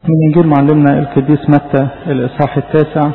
من إنجيل معلمنا القديس متى الإصحاح التاسع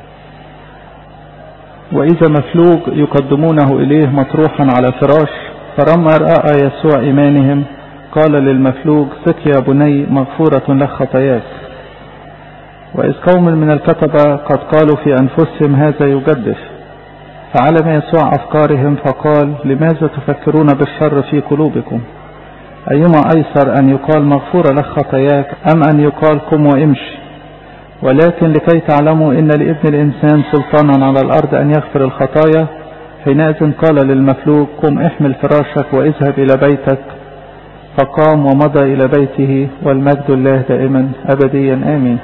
وإذا مفلوج يقدمونه إليه مطروحا على فراش فلما رأى يسوع إيمانهم قال للمفلوج ثق يا بني مغفورة لك خطاياك وإذ قوم من الكتبة قد قالوا في أنفسهم هذا يجدف فعلم يسوع أفكارهم فقال لماذا تفكرون بالشر في قلوبكم أيما أيسر أن يقال مغفورة لك خطاياك أم أن يقال قم وامشي ولكن لكي تعلموا إن لابن الإنسان سلطانا على الأرض أن يغفر الخطايا حينئذ قال للمفلوج قم احمل فراشك واذهب إلى بيتك فقام ومضى إلى بيته والمجد الله دائما أبديا آمين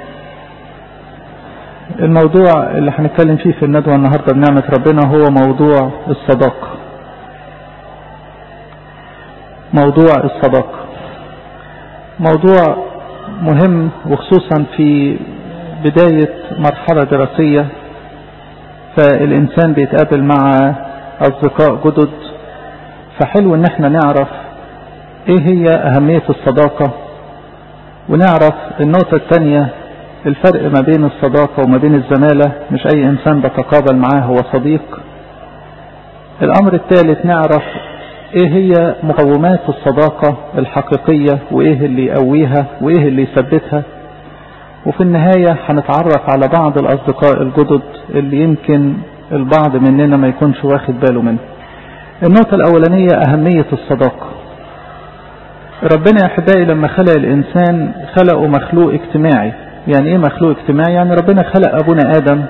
الموضوع اللي هنتكلم فيه في الندوة النهاردة بنعمة ربنا هو موضوع الصداقة موضوع الصداقة موضوع مهم وخصوصا في بداية مرحلة دراسية فالإنسان بيتقابل مع أصدقاء جدد فحلو إن احنا نعرف إيه هي أهمية الصداقة ونعرف النقطة الثانية الفرق ما بين الصداقة وما بين الزمالة مش أي إنسان بتقابل معاه هو صديق الأمر الثالث نعرف إيه هي مقومات الصداقة الحقيقية وإيه اللي يقويها وإيه اللي يثبتها وفي النهاية هنتعرف على بعض الأصدقاء الجدد اللي يمكن البعض مننا ما يكونش واخد باله منه النقطة الأولانية أهمية الصداقة ربنا يا أحبائي لما خلق الإنسان خلقه مخلوق اجتماعي يعني إيه مخلوق اجتماعي يعني ربنا خلق أبونا آدم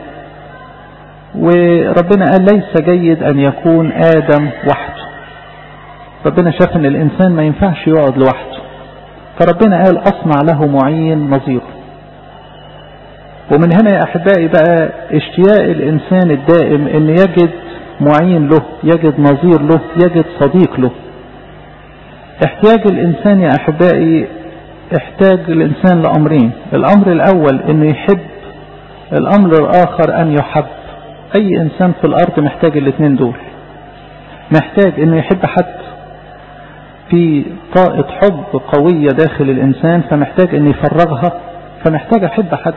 وربنا قال ليس جيد أن يكون آدم وحده ربنا شاف أن الإنسان ما ينفعش يقعد لوحده فربنا قال أصنع له معين نظيره ومن هنا يا أحبائي بقى اشتياق الإنسان الدائم أن يجد معين له يجد نظير له يجد صديق له احتياج الإنسان يا أحبائي احتاج الإنسان لأمرين الأمر الأول أنه يحب الأمر الآخر أن يحب أي إنسان في الأرض محتاج الاثنين دول محتاج أنه يحب حد في طاقة حب قوية داخل الإنسان فمحتاج أن يفرغها فمحتاج أحب حد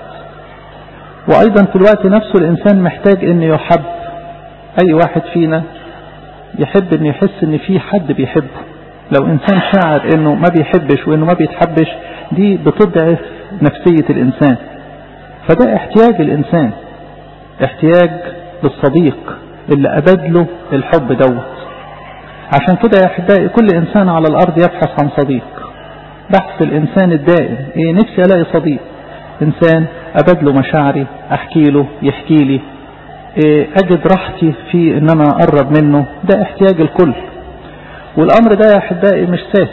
وأيضا في الوقت نفسه الإنسان محتاج أن يحب أي واحد فينا يحب أن يحس أن في حد بيحبه لو إنسان شعر أنه ما بيحبش وأنه ما بيتحبش دي بتضعف نفسية الإنسان فده احتياج الإنسان احتياج للصديق اللي أبدله الحب دوت عشان كده يا أحبائي كل إنسان على الأرض يبحث عن صديق بحث الإنسان الدائم إيه نفسي ألاقي صديق إنسان أبدله مشاعري أحكي له يحكي لي إيه أجد راحتي في إن أنا أقرب منه ده احتياج الكل والأمر ده يا أحبائي مش سهل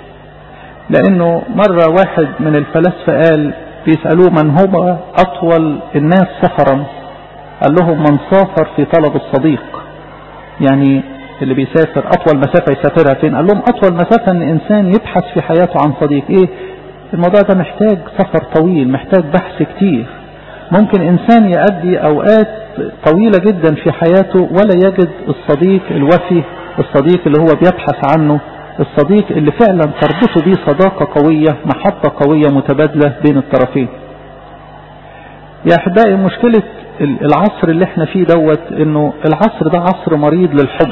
لأنه مرة واحد من الفلاسفة قال بيسألوه من هو أطول الناس سفرا قال لهم من سافر في طلب الصديق يعني اللي بيسافر أطول مسافة يسافرها فين قال لهم أطول مسافة أن إنسان يبحث في حياته عن صديق إيه الموضوع ده محتاج سفر طويل محتاج بحث كتير ممكن إنسان يؤدي أوقات طويلة جدا في حياته ولا يجد الصديق الوفي الصديق اللي هو بيبحث عنه الصديق اللي فعلا تربطه بيه صداقة قوية محبة قوية متبادلة بين الطرفين يا أحبائي مشكلة العصر اللي احنا فيه دوت انه العصر ده عصر مريض للحب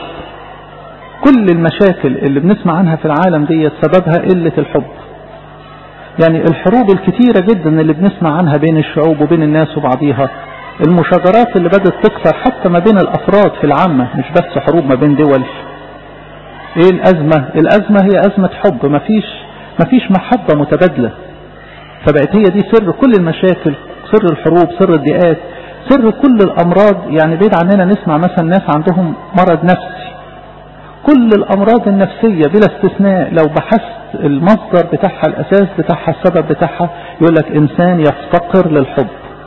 كل المشاكل اللي بنسمع عنها في العالم ديت سببها قلة الحب يعني الحروب الكتيرة جدا اللي بنسمع عنها بين الشعوب وبين الناس وبعضيها المشاجرات اللي بدأت تكثر حتى ما بين الأفراد في العامة مش بس حروب ما بين دول ايه الأزمة الأزمة هي أزمة حب مفيش, مفيش محبة متبادلة فبقت هي دي سر كل المشاكل سر الحروب سر الضيقات سر كل الأمراض يعني بعيد عننا نسمع مثلا ناس عندهم مرض نفسي كل الأمراض النفسية بلا استثناء لو بحثت المصدر بتاعها الأساس بتاعها السبب بتاعها يقول لك إنسان يفتقر للحب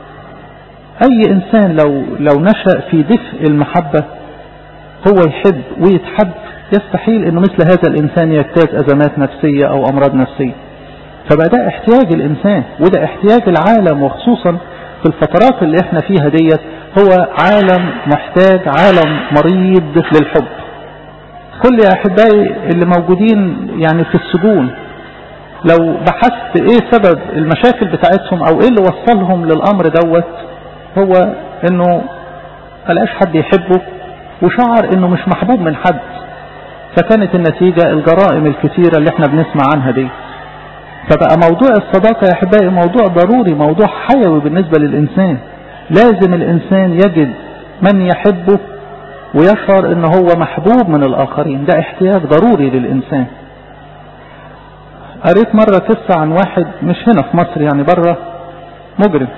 أي إنسان لو, لو نشأ في دفء المحبة هو يحب ويتحب يستحيل أنه مثل هذا الإنسان يجتاز أزمات نفسية أو أمراض نفسية فبقى ده احتياج الإنسان وده احتياج العالم وخصوصا في الفترات اللي احنا فيها ديت هو عالم محتاج عالم مريض للحب كل يا أحبائي اللي موجودين يعني في السجون لو بحثت ايه سبب المشاكل بتاعتهم او ايه اللي وصلهم للامر دوت هو انه ملقاش حد يحبه وشعر انه مش محبوب من حد فكانت النتيجة الجرائم الكثيرة اللي احنا بنسمع عنها دي فبقى موضوع الصداقة يا احبائي موضوع ضروري موضوع حيوي بالنسبة للانسان لازم الانسان يجد من يحبه ويشعر ان هو محبوب من الاخرين ده احتياج ضروري للانسان قريت مرة قصة عن واحد مش هنا في مصر يعني بره مجرم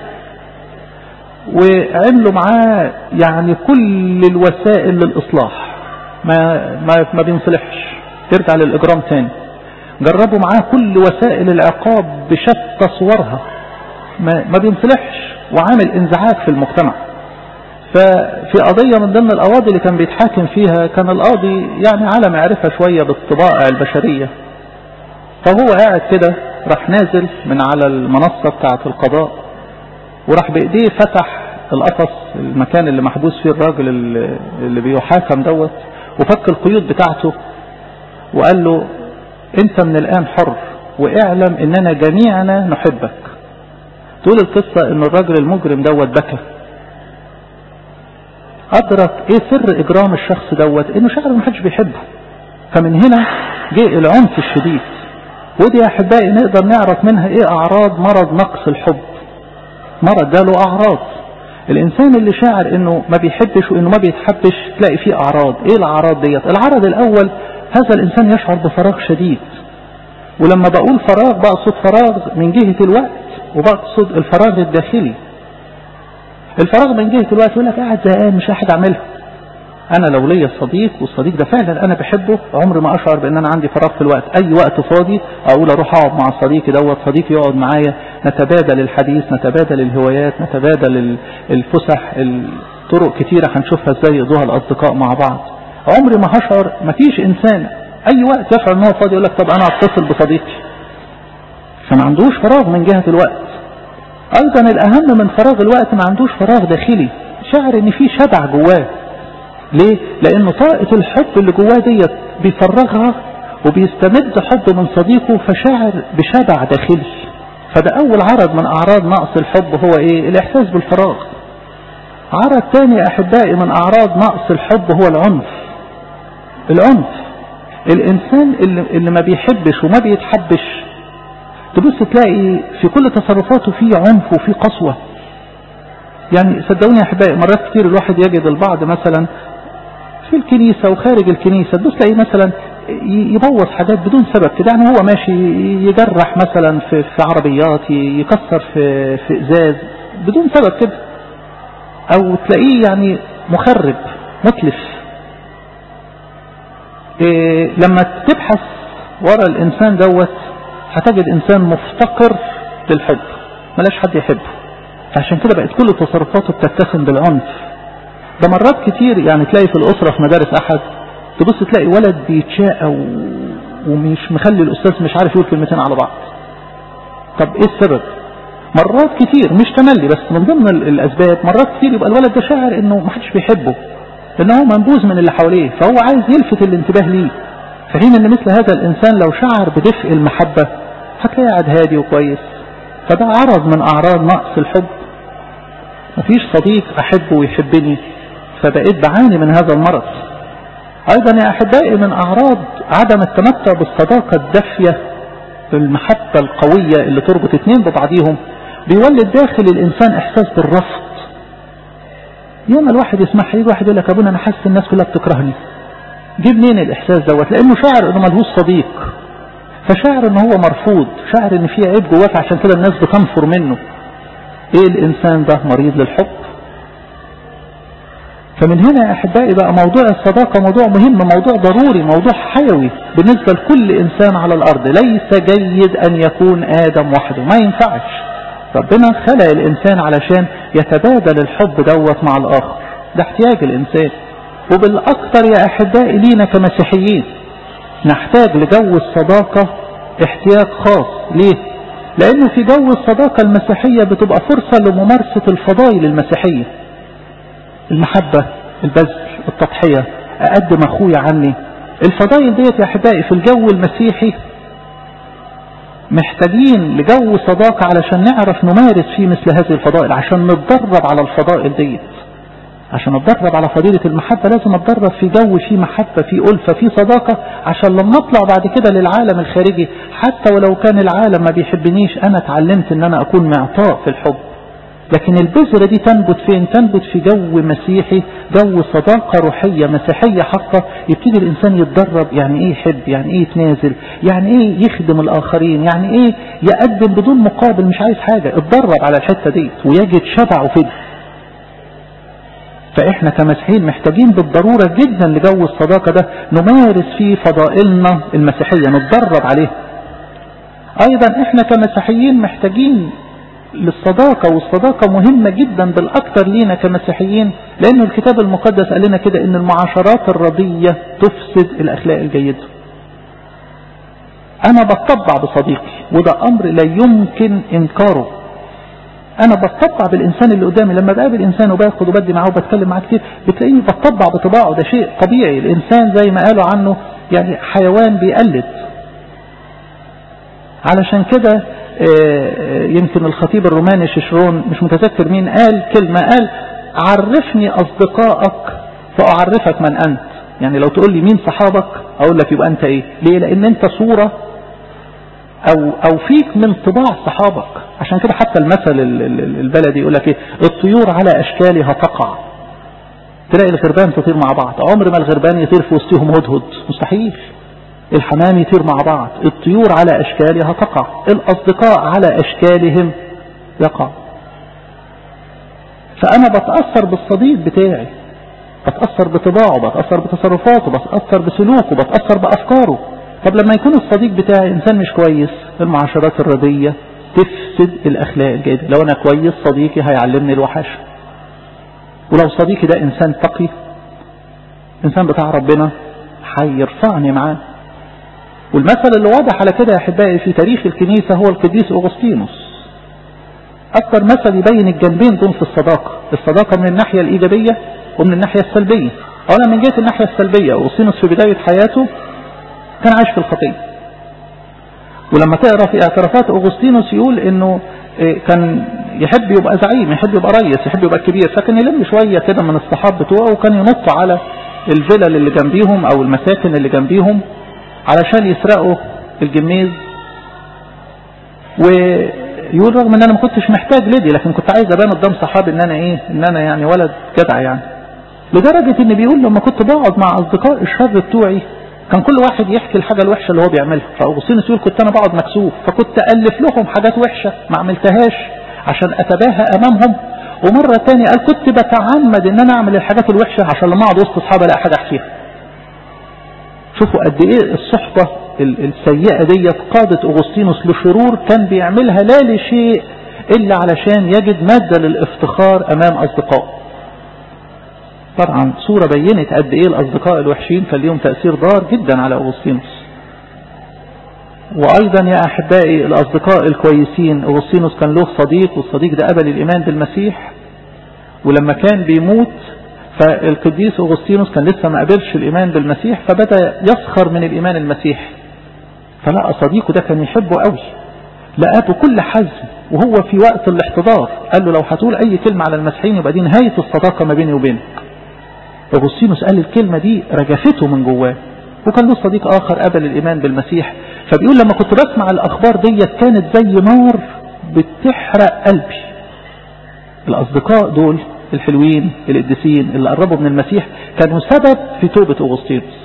وعملوا معاه يعني كل الوسائل للإصلاح ما, ما, ما بينصلحش يرجع للإجرام تاني جربوا معاه كل وسائل العقاب بشتى صورها ما, ما بينصلحش وعامل انزعاج في المجتمع ففي قضية من ضمن القواضي اللي كان بيتحاكم فيها كان القاضي يعني على معرفة شوية بالطبائع البشرية فهو قاعد كده راح نازل من على المنصة بتاعة القضاء وراح بايديه فتح القفص المكان اللي محبوس فيه الراجل اللي بيحاكم دوت وفك القيود بتاعته وقال له انت من الان حر واعلم اننا جميعنا نحبك تقول القصة ان الراجل المجرم دوت بكى ادرك ايه سر اجرام الشخص دوت انه شعر ما حدش بيحبه فمن هنا جه العنف الشديد ودي يا احبائي نقدر نعرف منها ايه اعراض مرض نقص الحب مرض ده له اعراض الانسان اللي شاعر انه ما بيحبش وانه ما بيتحبش تلاقي فيه اعراض ايه الاعراض ديت العرض الاول هذا الانسان يشعر بفراغ شديد ولما بقول فراغ بقصد فراغ من جهة الوقت وبقصد الفراغ الداخلي الفراغ من جهة الوقت يقول لك قاعد زهقان مش قاعد اعملها انا لو ليا صديق والصديق ده فعلا انا بحبه عمري ما اشعر بان انا عندي فراغ في الوقت اي وقت فاضي اقول اروح اقعد مع صديقي دوت صديقي يقعد معايا نتبادل الحديث نتبادل الهوايات نتبادل الفسح الطرق كتيرة هنشوفها ازاي يقضوها الاصدقاء مع بعض عمري ما هشعر ما فيش انسان اي وقت يشعر ان هو فاضي يقول لك طب انا اتصل بصديقي فما عندوش فراغ من جهة الوقت ايضا الاهم من فراغ الوقت ما عندوش فراغ داخلي شعر ان في شبع جواه ليه لانه طاقة الحب اللي جواه ديت بيفرغها وبيستمد حب من صديقه فشاعر بشبع داخلي فده اول عرض من اعراض نقص الحب هو ايه الاحساس بالفراغ عرض تاني يا احبائي من اعراض نقص الحب هو العنف العنف الانسان اللي, اللي ما بيحبش وما بيتحبش تبص تلاقي في كل تصرفاته فيه عنف وفيه قسوة يعني صدقوني يا احبائي مرات كتير الواحد يجد البعض مثلا في الكنيسة وخارج الكنيسة تبص تلاقي مثلا يبوظ حاجات بدون سبب كده يعني هو ماشي يجرح مثلا في, في عربيات يكسر في, في ازاز بدون سبب كده او تلاقيه يعني مخرب متلف إيه لما تبحث ورا الانسان دوت هتجد انسان مفتقر للحب ملاش حد يحبه فعشان كده بقت كل تصرفاته بتتسم بالعنف ده مرات كتير يعني تلاقي في الاسرة في مدارس احد تبص تلاقي ولد بيتشاقى و... ومش مخلي الاستاذ مش عارف يقول كلمتين على بعض طب ايه السبب مرات كتير مش تملي بس من ضمن الاسباب مرات كتير يبقى الولد ده شاعر انه ما حدش بيحبه لان هو منبوذ من اللي حواليه فهو عايز يلفت الانتباه ليه في حين ان مثل هذا الانسان لو شعر بدفء المحبة هتلاقيه قاعد هادي وكويس فده عرض من اعراض نقص الحب مفيش صديق احبه ويحبني فبقيت بعاني من هذا المرض ايضا يا احبائي من اعراض عدم التمتع بالصداقة الدافية المحبة القوية اللي تربط اتنين ببعضيهم بيولد داخل الانسان احساس بالرفض يوم الواحد يسمعها يجي واحد يقول لك ابونا انا حاسس الناس كلها بتكرهني جيب منين الاحساس دوت لانه شاعر انه ملهوش صديق فشاعر ان هو مرفوض شاعر ان في عيب جواه عشان كده الناس بتنفر منه ايه الانسان ده مريض للحب فمن هنا يا احبائي بقى موضوع الصداقة موضوع مهم موضوع ضروري موضوع حيوي بالنسبة لكل انسان على الارض ليس جيد ان يكون ادم وحده ما ينفعش ربنا خلق الانسان علشان يتبادل الحب دوت مع الاخر ده احتياج الانسان وبالاكثر يا احبائي لينا كمسيحيين نحتاج لجو الصداقة احتياج خاص ليه لانه في جو الصداقة المسيحية بتبقى فرصة لممارسة الفضائل المسيحية المحبة البذل التضحية اقدم اخويا عني الفضائل ديت يا احبائي في الجو المسيحي محتاجين لجو صداقة علشان نعرف نمارس فيه مثل هذه الفضائل عشان نتدرب على الفضائل ديت عشان اتدرب على فضيلة المحبة لازم اتدرب في جو فيه محبة فيه ألفة فيه صداقة عشان لما اطلع بعد كده للعالم الخارجي حتى ولو كان العالم ما بيحبنيش انا اتعلمت ان انا اكون معطاء في الحب لكن البذرة دي تنبت فين تنبت في جو مسيحي جو صداقة روحية مسيحية حقة يبتدي الإنسان يتدرب يعني إيه يحب يعني إيه يتنازل يعني إيه يخدم الآخرين يعني إيه يقدم بدون مقابل مش عايز حاجة اتدرب على الحتة دي ويجد شبعه فيه فإحنا كمسيحيين محتاجين بالضرورة جدا لجو الصداقة ده نمارس فيه فضائلنا المسيحية نتدرب عليه أيضا إحنا كمسيحيين محتاجين للصداقة والصداقة مهمة جدا بالأكثر لينا كمسيحيين لأن الكتاب المقدس قال لنا كده إن المعاشرات الرضية تفسد الأخلاق الجيدة أنا بتطبع بصديقي وده أمر لا يمكن إنكاره أنا بتطبع بالإنسان اللي قدامي لما بقابل إنسان وباخد وبدي معاه وبتكلم معاه كتير بتلاقيني بتطبع بطباعه ده شيء طبيعي الإنسان زي ما قالوا عنه يعني حيوان بيقلد علشان كده يمكن الخطيب الروماني ششرون مش متذكر مين قال كلمة قال عرفني أصدقائك فأعرفك من أنت يعني لو تقول لي مين صحابك أقول لك يبقى أنت إيه ليه لأن أنت صورة أو, أو فيك من طباع صحابك عشان كده حتى المثل البلدي يقول لك إيه الطيور على أشكالها تقع تلاقي الغربان تطير مع بعض عمر ما الغربان يطير في وسطهم هدهد مستحيل الحمام يطير مع بعض الطيور على أشكالها تقع الأصدقاء على أشكالهم يقع فأنا بتأثر بالصديق بتاعي بتأثر بطباعه بتأثر بتصرفاته بتأثر بسلوكه بتأثر بأفكاره طب لما يكون الصديق بتاعي إنسان مش كويس المعاشرات الردية تفسد الأخلاق الجيدة لو أنا كويس صديقي هيعلمني الوحش ولو صديقي ده إنسان تقي إنسان بتاع ربنا هيرفعني معاه والمثل اللي واضح على كده يا أحبائي في تاريخ الكنيسة هو القديس أغسطينوس أكثر مثل يبين الجنبين دول في الصداقة الصداقة من الناحية الإيجابية ومن الناحية السلبية أولا من جهة الناحية السلبية أغسطينوس في بداية حياته كان عايش في الخطية ولما تقرأ في اعترافات أغسطينوس يقول إنه كان يحب يبقى زعيم يحب يبقى ريس يحب يبقى كبير فكان يلم شوية كده من الصحاب بتوعه وكان ينط على الفلل اللي جنبيهم أو المساكن اللي جنبيهم علشان يسرقوا الجميز ويقول رغم ان انا ما كنتش محتاج لدي لكن كنت عايز ابان قدام صحابي ان انا ايه ان انا يعني ولد جدع يعني لدرجة ان بيقول لما كنت بقعد مع اصدقاء الشر بتوعي كان كل واحد يحكي الحاجة الوحشة اللي هو بيعملها فاغسطينوس يقول كنت انا بقعد مكسوف فكنت الف لهم حاجات وحشة ما عملتهاش عشان اتباهى امامهم ومرة تانية قال كنت بتعمد ان انا اعمل الحاجات الوحشة عشان لما اقعد وسط اصحابي الاقي حاجة احكيها شوفوا قد ايه الصحبة السيئة ديت قادت أغسطينوس لشرور كان بيعملها لا لشيء إلا علشان يجد مادة للافتخار أمام أصدقائه طبعا صورة بينت قد ايه الأصدقاء الوحشين كان ليهم تأثير ضار جدا على أغسطينوس وأيضا يا أحبائي الأصدقاء الكويسين أغسطينوس كان له صديق والصديق ده قبل الإيمان بالمسيح ولما كان بيموت فالقديس أغسطينوس كان لسه ما قبلش الإيمان بالمسيح فبدأ يسخر من الإيمان المسيحي فلقى صديقه ده كان يحبه قوي لقاه بكل حزم وهو في وقت الاحتضار قال له لو هتقول أي كلمة على المسيحيين يبقى دي نهاية الصداقة ما بيني وبينك أغسطينوس قال الكلمة دي رجفته من جواه وكان له صديق آخر قبل الإيمان بالمسيح فبيقول لما كنت بسمع الأخبار ديت كانت زي نار بتحرق قلبي الأصدقاء دول الحلوين القديسين اللي قربوا من المسيح كانوا سبب في توبة أغسطينوس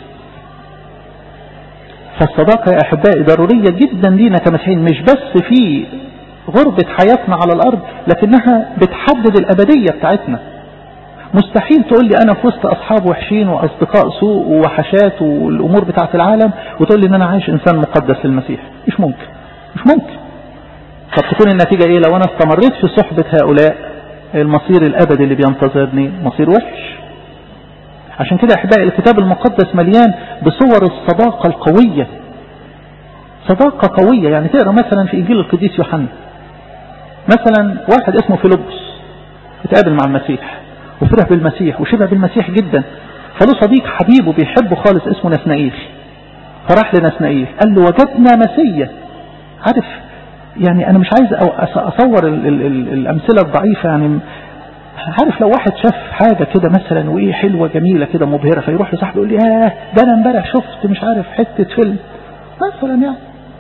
فالصداقة يا أحبائي ضرورية جدا لينا كمسيحيين مش بس في غربة حياتنا على الأرض لكنها بتحدد الأبدية بتاعتنا مستحيل تقول لي أنا في وسط أصحاب وحشين وأصدقاء سوء ووحشات والأمور بتاعت العالم وتقول لي إن أنا عايش إنسان مقدس للمسيح مش ممكن مش ممكن طب تكون النتيجة إيه لو أنا استمريت في صحبة هؤلاء المصير الأبدي اللي بينتظرني مصير وحش عشان كده أحبائي الكتاب المقدس مليان بصور الصداقة القوية صداقة قوية يعني تقرأ مثلا في إنجيل القديس يوحنا مثلا واحد اسمه فيلبس اتقابل مع المسيح وفرح بالمسيح وشبه بالمسيح جدا فله صديق حبيبه بيحبه خالص اسمه نسنائيل فراح لنسنائيل قال له وجدنا مسيا عارف يعني انا مش عايز اصور ال ال ال الامثله الضعيفه يعني عارف لو واحد شاف حاجة كده مثلا وايه حلوة جميلة كده مبهرة فيروح لصاحبه يقول لي اه ده انا امبارح شفت مش عارف حتة فيلم مثلا يعني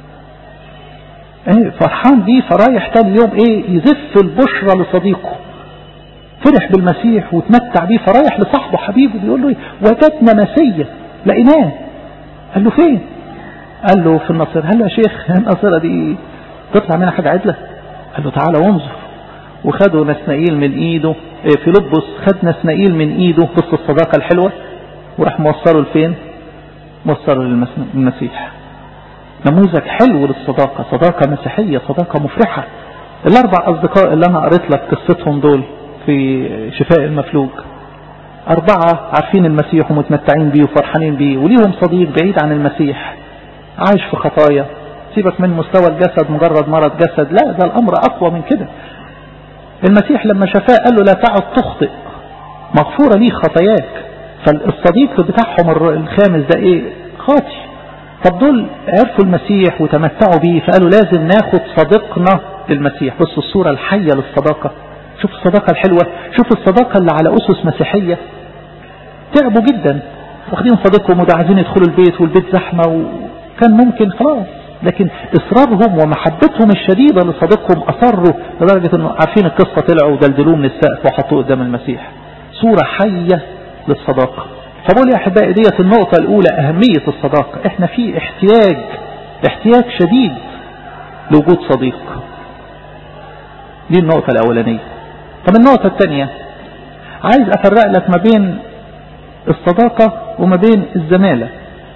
ايه فرحان بيه فرايح تاني يوم ايه يزف البشرى لصديقه فرح بالمسيح وتمتع بيه فرايح لصاحبه حبيبه بيقول له ايه وجدنا مسيا لقيناه قال له فين قال له في النصير قال له يا شيخ النصيرة دي تطلع منها حاجة عدلة قال له تعالى وانظر وخدوا نسنائيل من ايده في لبس خد نسنائيل من ايده بص الصداقة الحلوة وراح موصله لفين موصله للمسيح نموذج حلو للصداقة صداقة مسيحية صداقة مفرحة الاربع اصدقاء اللي انا قريت لك قصتهم دول في شفاء المفلوج اربعة عارفين المسيح ومتمتعين بيه وفرحانين بيه وليهم صديق بعيد عن المسيح عايش في خطايا سيبك من مستوى الجسد مجرد مرض جسد لا ده الامر اقوى من كده المسيح لما شفاه قال له لا تعد تخطئ مغفورة ليه خطاياك فالصديق بتاعهم الخامس ده ايه خاطي طب دول عرفوا المسيح وتمتعوا بيه فقالوا لازم ناخد صديقنا للمسيح بص الصورة الحية للصداقة شوف الصداقة الحلوة شوف الصداقة اللي على أسس مسيحية تعبوا جدا واخدين صديقهم وده عايزين يدخلوا البيت والبيت زحمة وكان ممكن خلاص لكن إصرارهم ومحبتهم الشديدة لصديقهم أصروا لدرجة أنه عارفين القصة طلعوا ودلدلوه من السقف وحطوه قدام المسيح صورة حية للصداقة فبقول يا أحبائي ديت النقطة الأولى أهمية الصداقة احنا في احتياج احتياج شديد لوجود صديق دي النقطة الأولانية طب النقطة الثانية عايز أفرق لك ما بين الصداقة وما بين الزمالة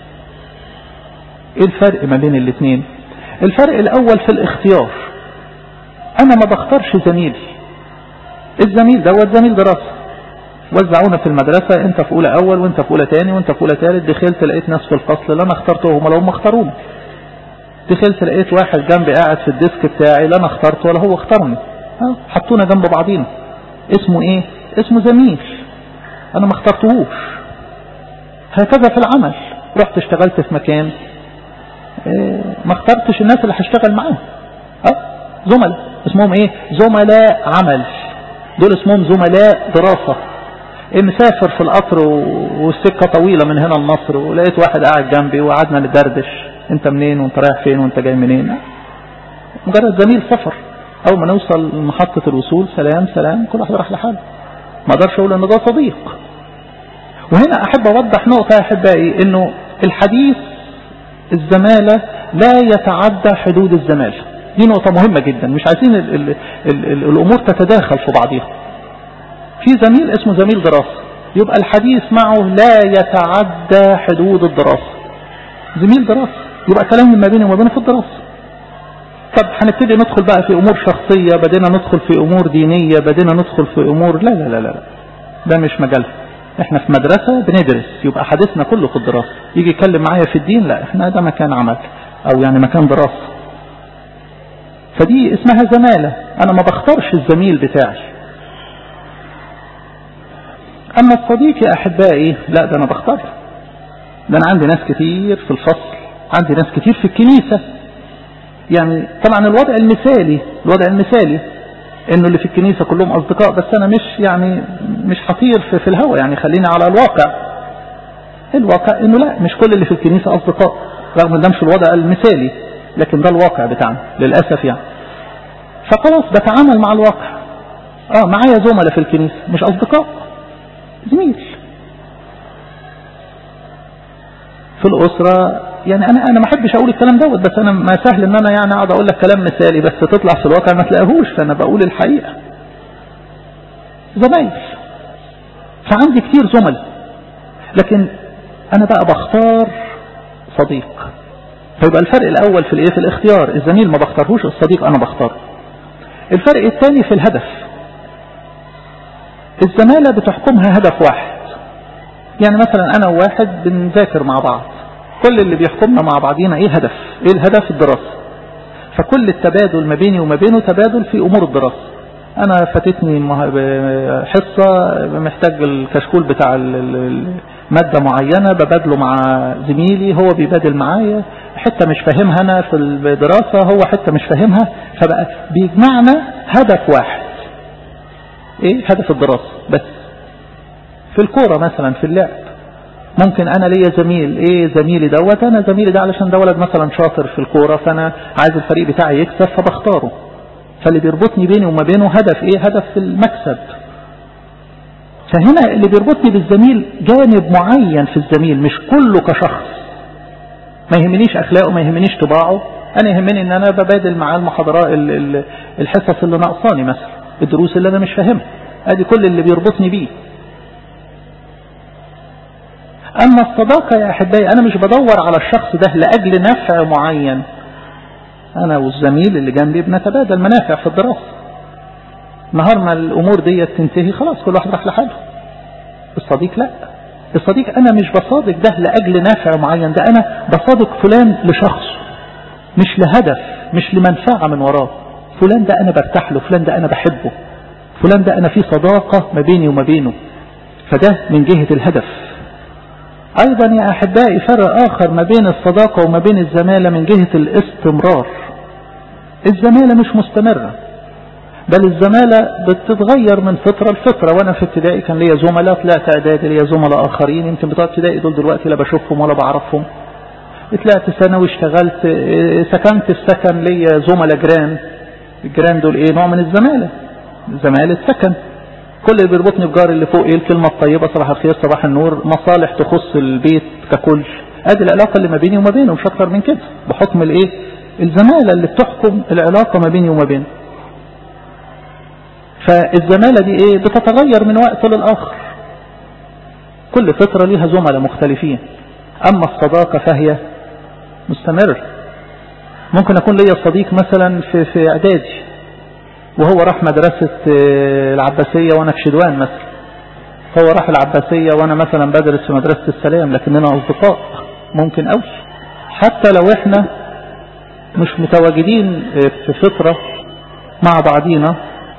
ايه الفرق ما بين الاثنين الفرق الاول في الاختيار انا ما بختارش زميلي الزميل دوت زميل دراسة وزعونا في المدرسة انت في اولى اول وانت في اولى تاني وانت في اولى تالت دخلت لقيت ناس في الفصل لا انا اخترتهم ولا هم اختاروني دخلت لقيت واحد جنبي قاعد في الديسك بتاعي لا انا اخترته ولا هو اختارني حطونا جنب بعضينا اسمه ايه اسمه زميل انا ما اخترتهوش هكذا في العمل رحت اشتغلت في مكان ما اخترتش الناس اللي هشتغل معاهم اه زملاء اسمهم ايه زملاء عمل دول اسمهم زملاء دراسة إيه مسافر في القطر والسكة طويلة من هنا لمصر ولقيت واحد قاعد جنبي وقعدنا ندردش انت منين وانت رايح فين وانت جاي منين مجرد زميل سفر اول ما نوصل لمحطة الوصول سلام سلام كل واحد راح لحاله ما اقدرش اقول ان ده صديق وهنا احب اوضح نقطة يا احبائي انه الحديث الزمالة لا يتعدى حدود الزمالة دي نقطة مهمة جدا مش عايزين ال ال ال ال الأمور تتداخل في بعضها في زميل اسمه زميل دراسة يبقى الحديث معه لا يتعدى حدود الدراسة زميل دراسة يبقى كلام ما بيني وما بينه في الدراسة طب هنبتدي ندخل بقى في أمور شخصية بدينا ندخل في أمور دينية بدينا ندخل في أمور لا لا لا لا ده مش مجالها احنا في مدرسة بندرس يبقى حديثنا كله في الدراسة يجي يتكلم معايا في الدين لا احنا ده مكان عمل او يعني مكان دراسة فدي اسمها زمالة انا ما بختارش الزميل بتاعي اما الصديق يا احبائي لا ده انا بختار ده انا عندي ناس كتير في الفصل عندي ناس كتير في الكنيسة يعني طبعا الوضع المثالي الوضع المثالي انه اللي في الكنيسة كلهم اصدقاء بس انا مش يعني مش حطير في, في الهوى يعني خلينا على الواقع الواقع انه لا مش كل اللي في الكنيسة اصدقاء رغم ان ده مش الوضع المثالي لكن ده الواقع بتاعنا للأسف يعني فخلاص بتعامل مع الواقع اه معايا زملاء في الكنيسة مش اصدقاء زميل في الأسرة يعني أنا أنا ما أحبش أقول الكلام دوت بس أنا ما سهل إن أنا يعني أقعد أقول لك كلام مثالي بس تطلع في الواقع ما تلاقيهوش فأنا بقول الحقيقة زمايل فعندي كتير زملاء لكن أنا بقى بختار صديق فيبقى الفرق الأول في الإيه في الاختيار الزميل ما بختارهوش الصديق أنا بختاره الفرق الثاني في الهدف الزمالة بتحكمها هدف واحد يعني مثلا أنا وواحد بنذاكر مع بعض كل اللي بيحكمنا مع بعضينا ايه الهدف ايه الهدف الدراسة فكل التبادل ما بيني وما بينه تبادل في امور الدراسة انا فاتتني حصة محتاج الكشكول بتاع مادة معينة ببادله مع زميلي هو بيبادل معايا حتة مش فاهمها أنا في الدراسة هو حتة مش فاهمها فبقى بيجمعنا هدف واحد ايه هدف الدراسة بس في الكورة مثلا في اللعب ممكن انا ليا زميل ايه زميلي دوت انا زميلي ده علشان ده ولد مثلا شاطر في الكورة فانا عايز الفريق بتاعي يكسب فبختاره فاللي بيربطني بيني وما بينه هدف ايه هدف المكسب فهنا اللي بيربطني بالزميل جانب معين في الزميل مش كله كشخص ما يهمنيش اخلاقه ما يهمنيش طباعه انا يهمني ان انا ببادل معاه المحاضرات الحصص اللي ناقصاني مثلا الدروس اللي انا مش فاهمها ادي كل اللي بيربطني بيه اما الصداقة يا احبائي انا مش بدور على الشخص ده لاجل نفع معين انا والزميل اللي جنبي بنتبادل منافع في الدراسة نهار ما الامور دي تنتهي خلاص كل واحد راح لحاله الصديق لا الصديق انا مش بصادق ده لاجل نافع معين ده انا بصادق فلان لشخص مش لهدف مش لمنفعة من وراه فلان ده انا برتاح له فلان ده انا بحبه فلان ده انا في صداقة ما بيني وما بينه فده من جهة الهدف ايضا يا احبائي فرق اخر ما بين الصداقة وما بين الزمالة من جهة الاستمرار الزمالة مش مستمرة بل الزمالة بتتغير من فترة لفترة وانا في ابتدائي كان ليا زملاء طلعت اعدادي ليا زملاء اخرين يمكن بتوع ابتدائي دول دلوقتي لا بشوفهم ولا بعرفهم طلعت ثانوي اشتغلت سكنت في سكن ليا زملاء جيران الجيران دول ايه نوع من الزمالة زمالة سكن كل اللي بيربطني بجار اللي فوق ايه الكلمة الطيبة صباح الخير صباح النور مصالح تخص البيت ككل ادي العلاقة اللي ما بيني وما بينه مش اكتر من كده بحكم الايه الزمالة اللي بتحكم العلاقة ما بيني وما بينه فالزمالة دي ايه بتتغير من وقت للآخر كل فترة ليها زملاء مختلفين اما الصداقة فهي مستمر ممكن اكون ليا صديق مثلا في في اعدادي وهو راح مدرسة العباسية وانا في شدوان مثلا هو راح العباسية وانا مثلا بدرس في مدرسة السلام لكننا اصدقاء ممكن اوي حتى لو احنا مش متواجدين في فترة مع بعضينا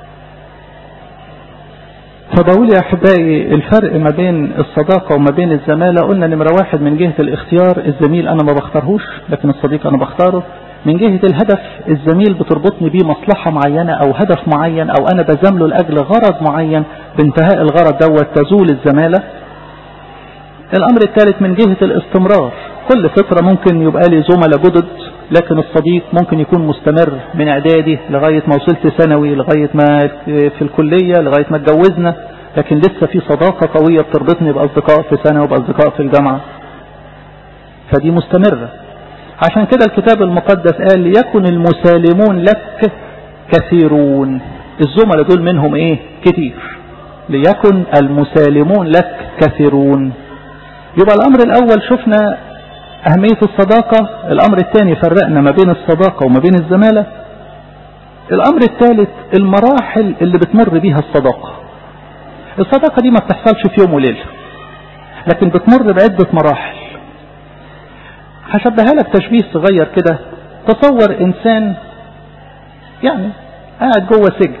فبقول يا احبائي الفرق ما بين الصداقة وما بين الزمالة قلنا نمرة واحد من جهة الاختيار الزميل انا ما بختارهوش لكن الصديق انا بختاره من جهة الهدف الزميل بتربطني بيه مصلحة معينة او هدف معين او انا بزامله لاجل غرض معين بانتهاء الغرض دوت تزول الزمالة الامر الثالث من جهة الاستمرار كل فترة ممكن يبقى لي زملاء جدد لكن الصديق ممكن يكون مستمر من اعدادي لغاية ما وصلت ثانوي لغاية ما في الكلية لغاية ما اتجوزنا لكن لسه في صداقة قوية بتربطني بأصدقاء في ثانوي وبأصدقاء في الجامعة فدي مستمرة عشان كده الكتاب المقدس قال ليكن المسالمون لك كثيرون الزملاء دول منهم ايه كتير ليكن المسالمون لك كثيرون يبقى الامر الاول شفنا اهمية الصداقة الامر الثاني فرقنا ما بين الصداقة وما بين الزمالة الامر الثالث المراحل اللي بتمر بيها الصداقة الصداقة دي ما بتحصلش في يوم وليلة لكن بتمر بعدة مراحل هشبهها لك تشبيه صغير كده تصور انسان يعني قاعد جوه سجن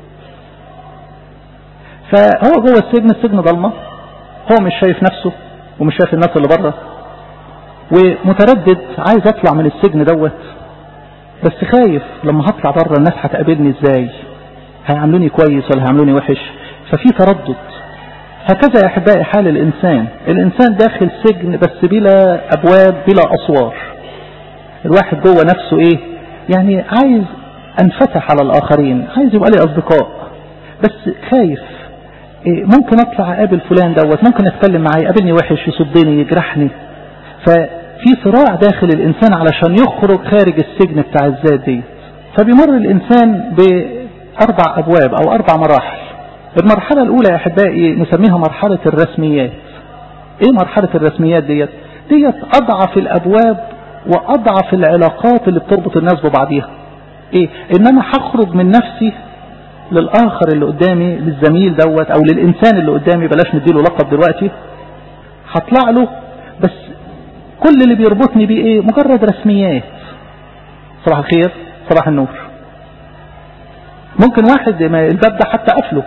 فهو جوه السجن السجن ضلمه هو مش شايف نفسه ومش شايف الناس اللي بره ومتردد عايز اطلع من السجن دوت بس خايف لما هطلع بره الناس هتقابلني ازاي هيعاملوني كويس ولا هيعاملوني وحش ففي تردد هكذا يا احبائي حال الانسان الانسان داخل سجن بس بلا ابواب بلا اسوار الواحد جوه نفسه ايه يعني عايز انفتح على الاخرين عايز يبقى لي اصدقاء بس خايف إيه ممكن اطلع اقابل فلان دوت ممكن اتكلم معاه يقابلني وحش يصدني يجرحني ففي صراع داخل الانسان علشان يخرج خارج السجن بتاع الذات دي فبيمر الانسان باربع ابواب او اربع مراحل المرحلة الاولى يا احبائي نسميها مرحلة الرسميات ايه مرحلة الرسميات ديت ديت اضعف الابواب واضعف العلاقات اللي بتربط الناس ببعضيها ايه ان انا هخرج من نفسي للاخر اللي قدامي للزميل دوت او للانسان اللي قدامي بلاش نديله لقب دلوقتي هطلع له بس كل اللي بيربطني بيه ايه مجرد رسميات صباح الخير صباح النور ممكن واحد ما الباب ده حتى قفله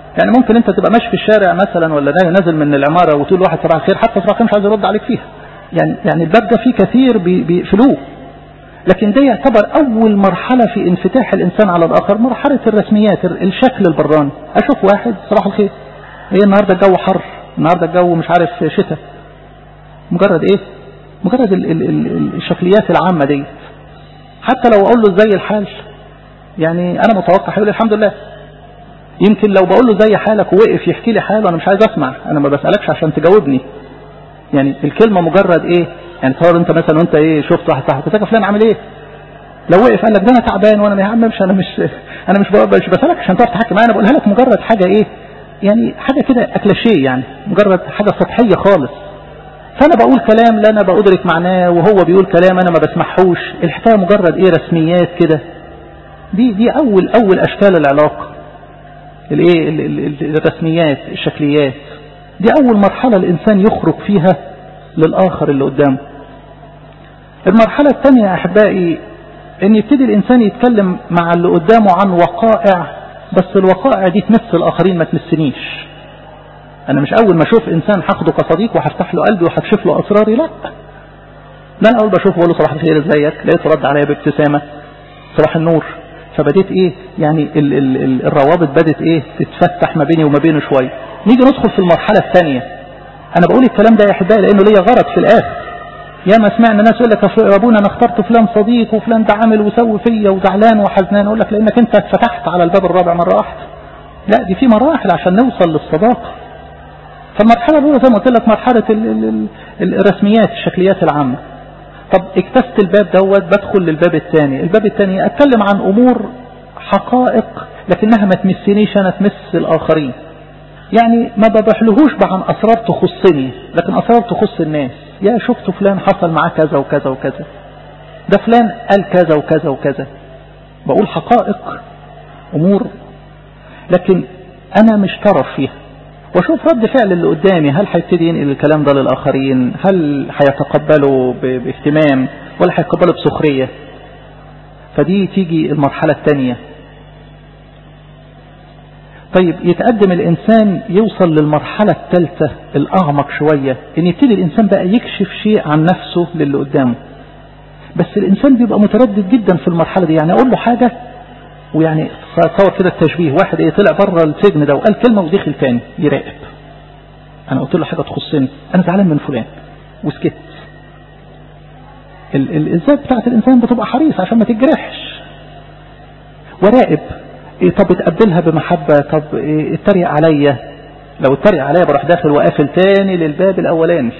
يعني ممكن انت تبقى ماشي في الشارع مثلا ولا نازل من العماره وتقول واحد صباح الخير حتى صباح الخير مش عايز يرد عليك فيها يعني يعني الباب ده فيه كثير بيقفلوه لكن ده يعتبر اول مرحله في انفتاح الانسان على الاخر مرحله الرسميات الشكل البراني اشوف واحد صباح الخير ايه النهارده الجو حر النهارده الجو مش عارف شتاء مجرد ايه مجرد ال ال ال الشكليات العامه دي حتى لو اقول له زي الحال يعني انا متوقع هيقول الحمد لله يمكن لو بقول له زي حالك ووقف يحكي لي حاله انا مش عايز اسمع انا ما بسالكش عشان تجاوبني يعني الكلمه مجرد ايه يعني تصور انت مثلا وانت ايه شفت واحد صاحبك ازيك فلان عامل ايه لو وقف قال لك ده انا تعبان وانا يا عم مش انا مش انا مش مش بسالك عشان تعرف تحكي معايا انا بقولها لك مجرد حاجه ايه يعني حاجه كده اكلاشيه يعني مجرد حاجه سطحيه خالص فانا بقول كلام لا انا بأدرك معناه وهو بيقول كلام انا ما بسمعهوش الحكايه مجرد ايه رسميات كده دي دي اول اول اشكال العلاقه الايه الرسميات الشكليات دي اول مرحله الانسان يخرج فيها للاخر اللي قدامه المرحله الثانيه يا احبائي ان يبتدي الانسان يتكلم مع اللي قدامه عن وقائع بس الوقائع دي تمس الاخرين ما تمسنيش انا مش اول ما اشوف انسان هاخده كصديق وهفتح له قلبي وهكشف له اسراري لا ده انا اول بشوفه بقول له صباح الخير ازيك لقيته رد عليا بابتسامه صباح النور فبديت ايه يعني ال ال ال الروابط بدت ايه تتفتح ما بيني وما بينه شويه نيجي ندخل في المرحله الثانيه انا بقول الكلام ده يا احبائي لانه ليا غرض في الاخر يا ما سمعنا ناس يقول لك يا ابونا انا اخترت فلان صديق وفلان ده عامل وسوي فيا وزعلان وحزنان اقول لك لانك انت اتفتحت على الباب الرابع مره واحده لا دي في مراحل عشان نوصل للصداقه فالمرحله الاولى زي ما قلت لك مرحله ال ال ال الرسميات الشكليات العامه طب اكتفت الباب دوت بدخل للباب الثاني الباب الثاني اتكلم عن امور حقائق لكنها ما تمسنيش انا تمس الاخرين يعني ما ببحلهوش عن اسرار تخصني لكن اسرار تخص الناس يا شفت فلان حصل معاه كذا وكذا وكذا ده فلان قال كذا وكذا وكذا بقول حقائق امور لكن انا مش طرف فيها واشوف رد فعل اللي قدامي هل هيبتدي ينقل الكلام ده للاخرين هل هيتقبله باهتمام ولا هيتقبله بسخريه فدي تيجي المرحله الثانيه طيب يتقدم الإنسان يوصل للمرحلة الثالثة الأعمق شوية إن يبتدي الإنسان بقى يكشف شيء عن نفسه للي قدامه بس الإنسان بيبقى متردد جدا في المرحلة دي يعني أقول له حاجة ويعني تصور كده التشبيه واحد ايه طلع بره السجن ده وقال كلمة ودخل تاني يراقب أنا قلت له حاجة تخصني أنا زعلان من فلان وسكت الذات بتاعت الإنسان بتبقى حريص عشان ما تتجرحش وراقب إيه طب اتقبلها بمحبة طب إيه اتريق عليا لو اتريق عليا بروح داخل وقافل تاني للباب الاولاني